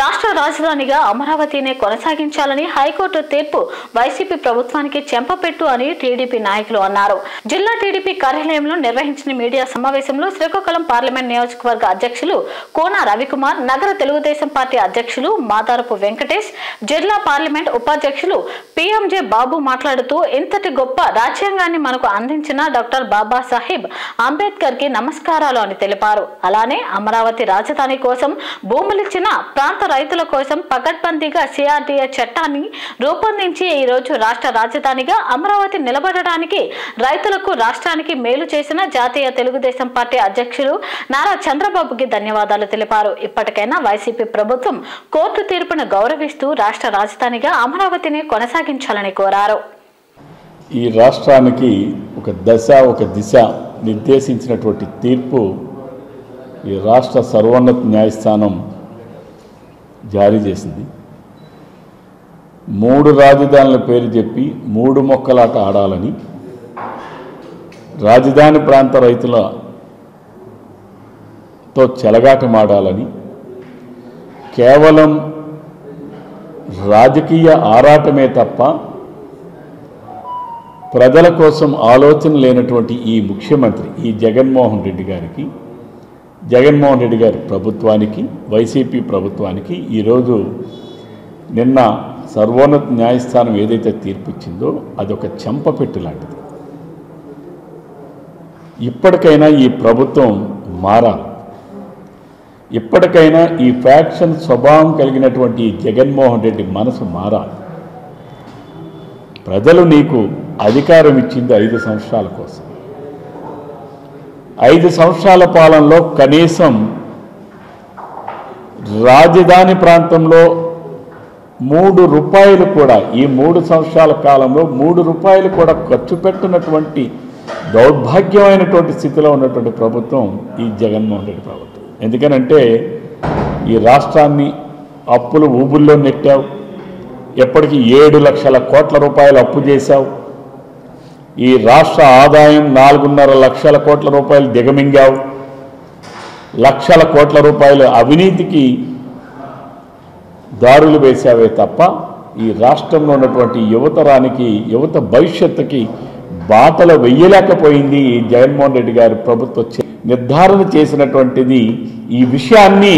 రాష్ట్ర రాజధానిగా అమరావతినే కొనసాగించాలని హైకోర్టు తీర్పు వైసీపీ ప్రభుత్వానికి చెంపపెట్టు అని టీడీపీ నాయకులు అన్నారు జిల్లా టీడీపీ కార్యాలయంలో నిర్వహించిన మీడియా సమావేశంలో శ్రీకాకుళం పార్లమెంట్ నియోజకవర్గ అధ్యక్షులు కోన రవికుమార్ నగర తెలుగుదేశం పార్టీ అధ్యక్షులు మాదారపు వెంకటేష్ జిల్లా పార్లమెంట్ ఉపాధ్యక్షులు పిఎంజే బాబు మాట్లాడుతూ ఇంతటి గొప్ప రాజ్యాంగాన్ని మనకు అందించిన డాక్టర్ బాబాసాహెబ్ అంబేద్కర్ కి నమస్కారాలు అని తెలిపారు అలానే అమరావతి రాజధాని కోసం భూములిచ్చిన ప్రాంత రైతుల కోసం పకడ్బందీగా సిఆర్డీఏ చట్టాన్ని రూపొందించి ఈ రోజు రాష్ట్ర రాజధానిగా అమరావతి నిలబడడానికి రైతులకు రాష్ట్రానికి మేలు చేసిన జాతీయ తెలుగుదేశం పార్టీ అధ్యక్షులు నారా చంద్రబాబుకి ధన్యవాదాలు తెలిపారు ఇప్పటికైనా వైసీపీ ప్రభుత్వం కోర్టు తీర్పును గౌరవిస్తూ రాష్ట్ర రాజధానిగా అమరావతిని కొనసాగించాలని కోరారు ఈ రాష్ట్రానికి ఒక దశ ఒక దిశ నిర్దేశించినటువంటి తీర్పు ఈ రాష్ట్ర సర్వోన్నత న్యాయస్థానం జారీ చేసింది మూడు రాజధానుల పేరు చెప్పి మూడు మొక్కలాట ఆడాలని రాజధాని ప్రాంత రైతులతో చెలగాటమాడాలని కేవలం రాజకీయ ఆరాటమే తప్ప ప్రజల కోసం ఆలోచన లేనటువంటి ఈ ముఖ్యమంత్రి ఈ జగన్మోహన్ రెడ్డి గారికి జగన్మోహన్ రెడ్డి గారి ప్రభుత్వానికి వైసీపీ ప్రభుత్వానికి ఈరోజు నిన్న సర్వోన్నత న్యాయస్థానం ఏదైతే తీర్పు ఇచ్చిందో అదొక చెంపపెట్టు లాంటిది ఇప్పటికైనా ఈ ప్రభుత్వం మారాలి ఇప్పటికైనా ఈ ఫ్యాక్షన్ స్వభావం కలిగినటువంటి ఈ జగన్మోహన్ రెడ్డి మనసు మారాలి ప్రజలు నీకు అధికారం ఇచ్చింది ఐదు సంవత్సరాల కోసం ఐదు సంవత్సరాల పాలనలో కనీసం రాజధాని ప్రాంతంలో మూడు రూపాయలు కూడా ఈ మూడు సంవత్సరాల కాలంలో మూడు రూపాయలు కూడా ఖర్చు పెట్టినటువంటి దౌర్భాగ్యమైనటువంటి స్థితిలో ఉన్నటువంటి ప్రభుత్వం ఈ జగన్మోహన్ రెడ్డి ప్రభుత్వం ఎందుకనంటే ఈ రాష్ట్రాన్ని అప్పులు ఊబుల్లో నెట్టావు ఎప్పటికీ ఏడు లక్షల కోట్ల రూపాయలు అప్పు చేశావు ఈ రాష్ట్ర ఆదాయం నాలుగున్నర లక్షల కోట్ల రూపాయలు దిగమింగావు లక్షల కోట్ల రూపాయలు అవినీతికి దారులు వేశావే తప్ప ఈ రాష్ట్రంలో ఉన్నటువంటి యువతరానికి యువత భవిష్యత్తుకి బాటలు వెయ్యలేకపోయింది ఈ జగన్మోహన్ రెడ్డి గారి ప్రభుత్వం చే- నిర్ధారణ చేసినటువంటిది ఈ విషయాన్ని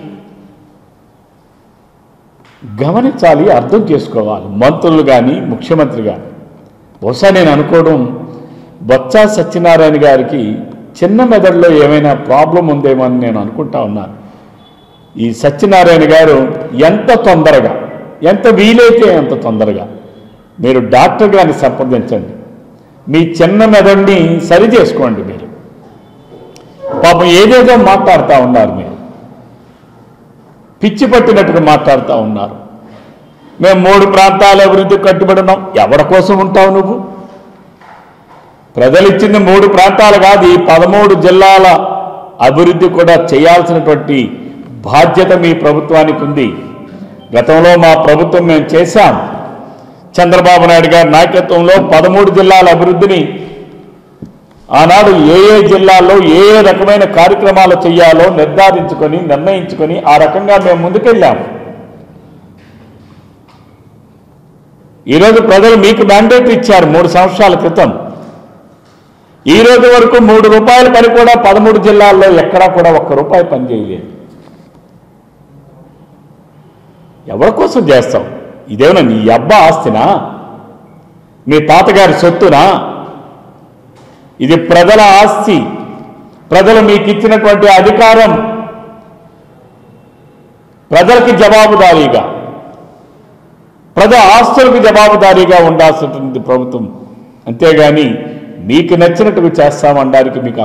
గమనించాలి అర్థం చేసుకోవాలి మంత్రులు కానీ ముఖ్యమంత్రి కానీ బహుశా నేను అనుకోవడం బొత్స సత్యనారాయణ గారికి చిన్న మెదడులో ఏమైనా ప్రాబ్లం ఉందేమో అని నేను అనుకుంటా ఉన్నాను ఈ సత్యనారాయణ గారు ఎంత తొందరగా ఎంత వీలైతే అంత తొందరగా మీరు డాక్టర్ గారిని సంప్రదించండి మీ చిన్న మెదడుని సరి చేసుకోండి మీరు పాపం ఏదేదో మాట్లాడుతూ ఉన్నారు మీరు పిచ్చి పట్టినట్టుగా మాట్లాడుతూ ఉన్నారు మేము మూడు ప్రాంతాల అభివృద్ధి కట్టుబడి ఉన్నాం ఎవరి కోసం ఉంటావు నువ్వు ప్రజలు ఇచ్చింది మూడు ప్రాంతాలు కాదు ఈ పదమూడు జిల్లాల అభివృద్ధి కూడా చేయాల్సినటువంటి బాధ్యత మీ ప్రభుత్వానికి ఉంది గతంలో మా ప్రభుత్వం మేము చేశాం చంద్రబాబు నాయుడు గారి నాయకత్వంలో పదమూడు జిల్లాల అభివృద్ధిని ఆనాడు ఏ ఏ జిల్లాల్లో ఏ ఏ రకమైన కార్యక్రమాలు చేయాలో నిర్ధారించుకొని నిర్ణయించుకొని ఆ రకంగా మేము ముందుకెళ్ళాము ఈరోజు ప్రజలు మీకు మ్యాండేట్ ఇచ్చారు మూడు సంవత్సరాల క్రితం ఈ రోజు వరకు మూడు రూపాయల పని కూడా పదమూడు జిల్లాల్లో ఎక్కడా కూడా ఒక్క రూపాయి పని చేయలేదు ఎవరి కోసం చేస్తాం ఇదేమన్నా నీ అబ్బా ఆస్తినా మీ తాతగారి సొత్తునా ఇది ప్రజల ఆస్తి ప్రజలు మీకు ఇచ్చినటువంటి అధికారం ప్రజలకి జవాబుదారీగా ప్రజా ఆస్తులకు జవాబుదారీగా ఉండాల్సినటువంటి ప్రభుత్వం అంతేగాని మీకు నచ్చినట్టుగా చేస్తామనడానికి మీకు